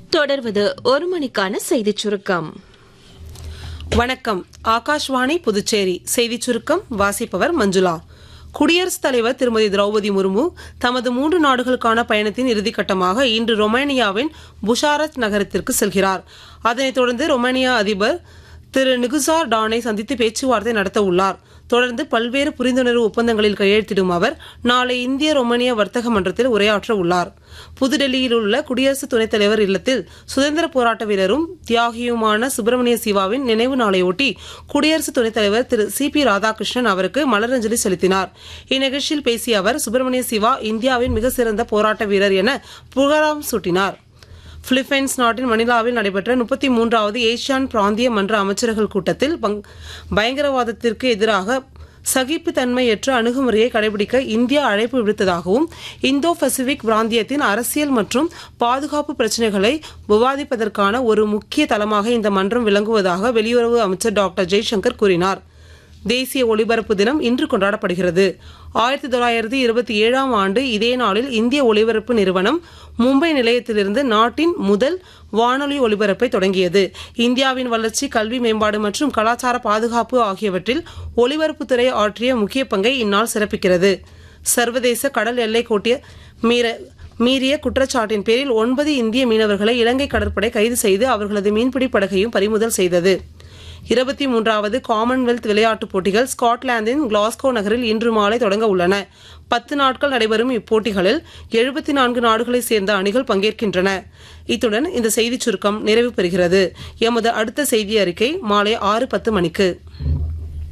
தொடர்வது ஒரு மணிக்கான செய்திச் சுருக்கம் வணக்கம் ஆகாஷ்வாணி புதுச்சேரி செய்திச் சுருக்கம் வாசிப்பவர் மஞ்சுளா குடியரசுத் தலைவர் திருமதி திரௌபதி முர்மு தமது மூன்று நாடுகளுக்கான பயணத்தின் இறுதிக்கட்டமாக இன்று ரொமேனியாவின் புஷாரத் நகரத்திற்கு செல்கிறார் அதனைத் தொடர்ந்து ரொமேனியா அதிபர் திரு நிகுசார் டானை சந்தித்து பேச்சுவார்த்தை நடத்த உள்ளார் தொடர்ந்து பல்வேறு புரிந்துணர்வு ஒப்பந்தங்களில் கையெழுத்திடும் அவர் நாளை இந்திய ரொமேனிய வர்த்தக மன்றத்தில் உரையாற்ற உள்ளார் புதுடெல்லியில் உள்ள குடியரசு துணைத் தலைவர் இல்லத்தில் சுதந்திர போராட்ட வீரரும் தியாகியுமான சுப்பிரமணிய சிவாவின் நினைவு நாளையொட்டி குடியரசு துணைத் தலைவர் திரு சி பி ராதாகிருஷ்ணன் அவருக்கு மலரஞ்சலி செலுத்தினார் இந்நிகழ்ச்சியில் பேசிய அவர் சுப்பிரமணிய சிவா இந்தியாவின் மிக சிறந்த போராட்ட வீரர் என புகழாரம் சூட்டினார் பிலிப்பைன்ஸ் நாட்டின் மணிலாவில் நடைபெற்ற முப்பத்தி மூன்றாவது ஏசியான் பிராந்திய மன்ற அமைச்சர்கள் கூட்டத்தில் பங்- பயங்கரவாதத்திற்கு எதிராக சகிப்புத்தன்மையற்ற அணுகுமுறையை கடைபிடிக்க இந்தியா அழைப்பு விடுத்ததாகவும் இந்தோ பசிபிக் பிராந்தியத்தின் அரசியல் மற்றும் பாதுகாப்பு பிரச்சினைகளை விவாதிப்பதற்கான ஒரு முக்கிய தளமாக இந்த மன்றம் விளங்குவதாக வெளியுறவு அமைச்சர் டாக்டர் ஜெய்சங்கர் கூறினார் தேசிய ஒலிபரப்பு தினம் இன்று கொண்டாடப்படுகிறது ஆயிரத்தி தொள்ளாயிரத்தி இருபத்தி ஏழாம் ஆண்டு இதே நாளில் இந்திய ஒலிபரப்பு நிறுவனம் மும்பை நிலையத்திலிருந்து நாட்டின் முதல் வானொலி ஒலிபரப்பை தொடங்கியது இந்தியாவின் வளர்ச்சி கல்வி மேம்பாடு மற்றும் கலாச்சார பாதுகாப்பு ஆகியவற்றில் ஒலிபரப்புத்துறை ஆற்றிய முக்கிய பங்கை இந்நாள் சிறப்பிக்கிறது சர்வதேச கடல் எல்லை கோட்டிய மீற மீறிய குற்றச்சாட்டின் பேரில் ஒன்பது இந்திய மீனவர்களை இலங்கை கடற்படை கைது செய்து அவர்களது மீன்பிடி படகையும் பறிமுதல் செய்தது இருபத்தி மூன்றாவது காமன்வெல்த் விளையாட்டுப் போட்டிகள் ஸ்காட்லாந்தின் கிளாஸ்கோ நகரில் இன்று மாலை தொடங்க உள்ளன பத்து நாட்கள் நடைபெறும் இப்போட்டிகளில் எழுபத்தி நான்கு நாடுகளைச் சேர்ந்த அணிகள் பங்கேற்கின்றன இத்துடன் இந்த செய்திச் சுருக்கம் நிறைவு பெறுகிறது எமது அடுத்த செய்தி அறிக்கை மாலை ஆறு பத்து மணிக்கு